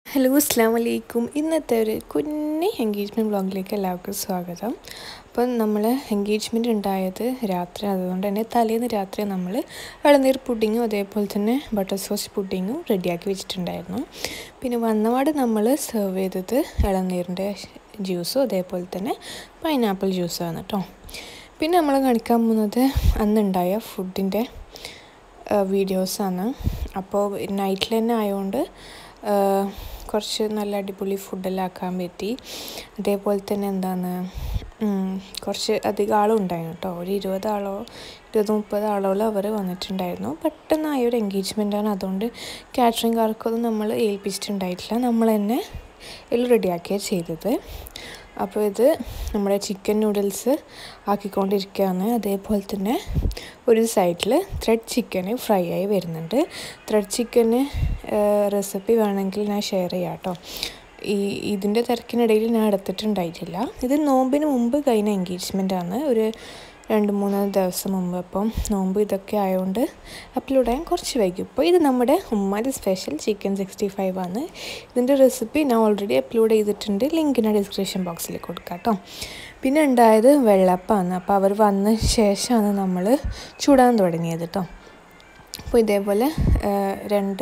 hello അസ്സാം വലൈക്കും ഇന്നത്തെ ഒരു കുഞ്ഞി എൻഗേജ്മെൻറ്റ് വ്ളോഗിലേക്ക് എല്ലാവർക്കും സ്വാഗതം അപ്പം നമ്മൾ എൻഗേജ്മെൻറ്റ് ഉണ്ടായത് രാത്രി അതുകൊണ്ട് തന്നെ തലേന്ന് രാത്രി നമ്മൾ ഇളനീർ പുഡിങ്ങും അതേപോലെ തന്നെ ബട്ടർ സ്കോച്ച് പുഡിങ്ങും റെഡിയാക്കി വെച്ചിട്ടുണ്ടായിരുന്നു പിന്നെ വന്നപാട് നമ്മൾ സെർവ് ചെയ്തത് ഇളനീരിൻ്റെ ജ്യൂസും അതേപോലെ തന്നെ പൈനാപ്പിൾ ജ്യൂസാണ് കേട്ടോ പിന്നെ നമ്മൾ കാണിക്കാൻ പോകുന്നത് അന്നുണ്ടായ ഫുഡിൻ്റെ വീഡിയോസാണ് അപ്പോൾ നൈറ്റിൽ തന്നെ ആയതുകൊണ്ട് കുറച്ച് നല്ല അടിപൊളി ഫുഡെല്ലാം ആക്കാൻ പറ്റി അതേപോലെ തന്നെ എന്താണ് കുറച്ച് അധികം ആളും ഉണ്ടായിരുന്നു കേട്ടോ ഒരു ഇരുപത് ആളോ ഇരുപത് മുപ്പത് ആളോളം അവർ വന്നിട്ടുണ്ടായിരുന്നു പെട്ടെന്നായ ഒരു എൻഗേജ്മെൻറ്റാണ് അതുകൊണ്ട് കാറ്ററിംഗുകാർക്കൊന്നും നമ്മൾ ഏൽപ്പിച്ചിട്ടുണ്ടായിട്ടില്ല നമ്മൾ തന്നെ എല്ലാം റെഡിയാക്കിയാണ് ചെയ്തത് അപ്പോൾ ഇത് നമ്മുടെ ചിക്കൻ നൂഡിൽസ് ആക്കിക്കൊണ്ടിരിക്കുകയാണ് അതേപോലെ തന്നെ ഒരു സൈഡിൽ ത്രെഡ് ചിക്കന് ഫ്രൈ ആയി വരുന്നുണ്ട് ത്രെഡ് ചിക്കന് റെസിപ്പി വേണമെങ്കിൽ ഞാൻ ഷെയർ ചെയ്യാം കേട്ടോ ഈ ഇതിൻ്റെ തിരക്കിനിടയിൽ ഞാൻ എടുത്തിട്ടുണ്ടായിട്ടില്ല ഇത് നോമ്പിന് മുമ്പ് കഴിഞ്ഞ എൻഗേജ്മെൻ്റാണ് ഒരു രണ്ട് മൂന്ന് ദിവസം മുമ്പ് അപ്പം നോമ്പ് ഇതൊക്കെ ആയതുകൊണ്ട് അപ്ലോഡ് ചെയ്യാൻ കുറച്ച് വൈകി ഇപ്പോൾ ഇത് നമ്മുടെ ഉമ്മാൻ്റെ സ്പെഷ്യൽ ചിക്കൻ സിക്സ്റ്റി ഫൈവ് ആണ് ഇതിൻ്റെ റെസിപ്പി ഞാൻ ഓൾറെഡി അപ്ലോഡ് ചെയ്തിട്ടുണ്ട് ലിങ്ക് ഞാൻ ഡിസ്ക്രിപ്ഷൻ ബോക്സിൽ കൊടുക്കാം കേട്ടോ പിന്നെ ഉണ്ടായത് വെള്ളപ്പമാണ് അപ്പോൾ അവർ വന്ന ശേഷമാണ് നമ്മൾ ചൂടാൻ തുടങ്ങിയത് കേട്ടോ അപ്പോൾ ഇതേപോലെ രണ്ട്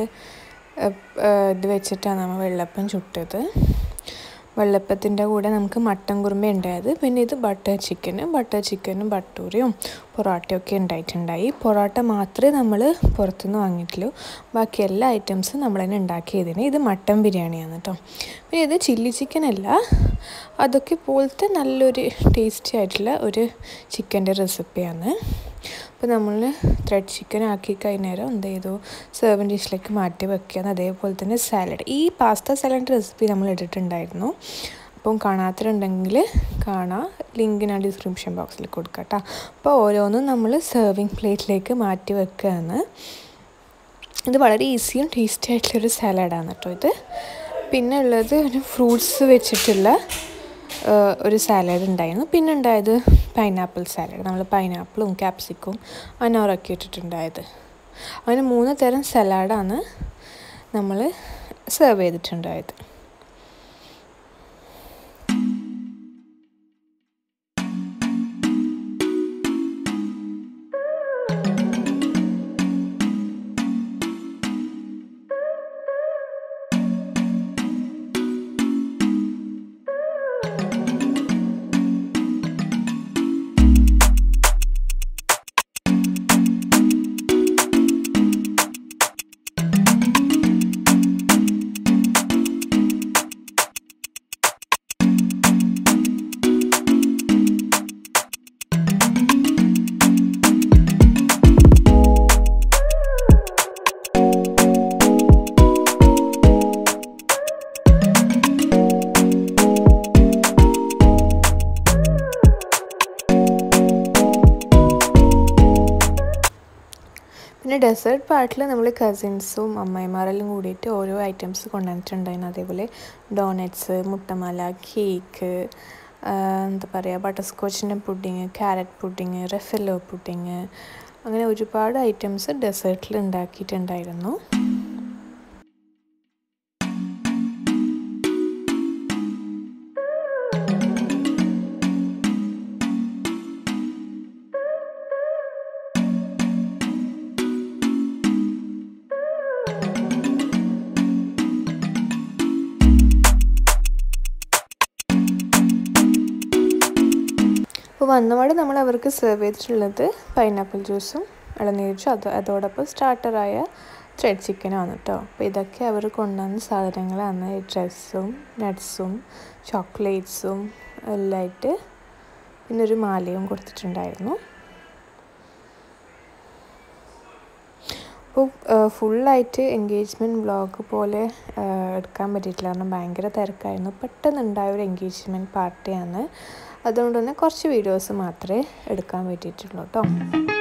ഇത് വെച്ചിട്ടാണ് നമ്മൾ വെള്ളപ്പം ചുട്ടത് വെള്ളപ്പത്തിൻ്റെ കൂടെ നമുക്ക് മട്ടൻ കുറുമ ഉണ്ടായത് പിന്നെ ഇത് ബട്ടർ ചിക്കന് ബട്ടർ ചിക്കനും ബട്ടൂരയും പൊറോട്ടയും ഒക്കെ ഉണ്ടായിട്ടുണ്ടായി പൊറോട്ട മാത്രമേ നമ്മൾ പുറത്തുനിന്ന് വാങ്ങിയിട്ടുള്ളൂ ബാക്കി എല്ലാ ഐറ്റംസും നമ്മൾ തന്നെ ഉണ്ടാക്കിയതിന് ഇത് മട്ടൻ ബിരിയാണിയാണ് കേട്ടോ പിന്നെ ഇത് ചില്ലി ചിക്കൻ അല്ല അതൊക്കെ പോലത്തെ നല്ലൊരു ടേസ്റ്റി ആയിട്ടുള്ള ഒരു ചിക്കൻ്റെ റെസിപ്പിയാണ് അപ്പോൾ നമ്മൾ ത്രെഡ് ചിക്കൻ ആക്കി കഴിഞ്ഞേരം എന്ത് ചെയ്തു സെർവൻ ഡിഷിലേക്ക് മാറ്റി വെക്കുകയാണ് അതേപോലെ തന്നെ സാലഡ് ഈ പാസ്ത സാലഡ് റെസിപ്പി നമ്മൾ ഇട്ടിട്ടുണ്ടായിരുന്നു അപ്പം കാണാത്തതുണ്ടെങ്കിൽ കാണാം ലിങ്ക് ഞാൻ ഡിസ്ക്രിപ്ഷൻ ബോക്സിൽ കൊടുക്കാം കേട്ടോ അപ്പോൾ ഓരോന്നും നമ്മൾ സെർവിങ് പ്ലേറ്റിലേക്ക് മാറ്റി വെക്കുകയാണ് ഇത് വളരെ ഈസിയും ടേസ്റ്റി ആയിട്ടുള്ളൊരു സാലഡാണ് കേട്ടോ ഇത് പിന്നെ ഉള്ളത് ഒരു ഫ്രൂട്ട്സ് വെച്ചിട്ടുള്ള ഒരു സാലഡ് ഉണ്ടായിരുന്നു പിന്നെ ഉണ്ടായത് പൈനാപ്പിൾ സാലഡ് നമ്മൾ പൈനാപ്പിളും ക്യാപ്സിക്കും അനോറൊക്കെ ഇട്ടിട്ടുണ്ടായത് അങ്ങനെ മൂന്ന് തരം സലാഡാണ് നമ്മൾ സെർവ് ചെയ്തിട്ടുണ്ടായത് പിന്നെ ഡെസേർട്ട് പാർട്ടിൽ നമ്മൾ കസിൻസും അമ്മായിമാരെല്ലാം കൂടിയിട്ട് ഓരോ ഐറ്റംസ് കൊണ്ടുവന്നിട്ടുണ്ടായിരുന്നു അതേപോലെ ഡോണറ്റ്സ് മുട്ടമാല കേക്ക് എന്താ പറയുക ബട്ടർ സ്കോച്ചിൻ്റെ pudding carrot pudding Raffaello pudding അങ്ങനെ ഒരുപാട് ഐറ്റംസ് ഡെസേർട്ടിൽ ഉണ്ടാക്കിയിട്ടുണ്ടായിരുന്നു അപ്പോൾ വന്നപാട് നമ്മൾ അവർക്ക് സെർവ് ചെയ്തിട്ടുള്ളത് പൈനാപ്പിൾ ജ്യൂസും ഇളനീർ ജ്യൂസും അത് അതോടൊപ്പം സ്റ്റാർട്ടറായ ത്രെഡ് ചിക്കനാണ് കേട്ടോ അപ്പോൾ ഇതൊക്കെ അവർ കൊണ്ടുവന്ന സാധനങ്ങളാണ് ഡ്രസ്സും നട്ട്സും ചോക്ലേറ്റ്സും എല്ലാമായിട്ട് പിന്നെ ഒരു മാലയും കൊടുത്തിട്ടുണ്ടായിരുന്നു അപ്പോൾ ഫുള്ളായിട്ട് എൻഗേജ്മെൻറ്റ് വ്ളോഗ് പോലെ എടുക്കാൻ പറ്റിയിട്ടില്ല കാരണം ഭയങ്കര തിരക്കായിരുന്നു പെട്ടെന്നുണ്ടായ ഒരു എൻഗേജ്മെൻറ്റ് പാർട്ടിയാണ് അതുകൊണ്ട് തന്നെ കുറച്ച് വീഡിയോസ് മാത്രമേ എടുക്കാൻ പറ്റിയിട്ടുള്ളൂ കേട്ടോ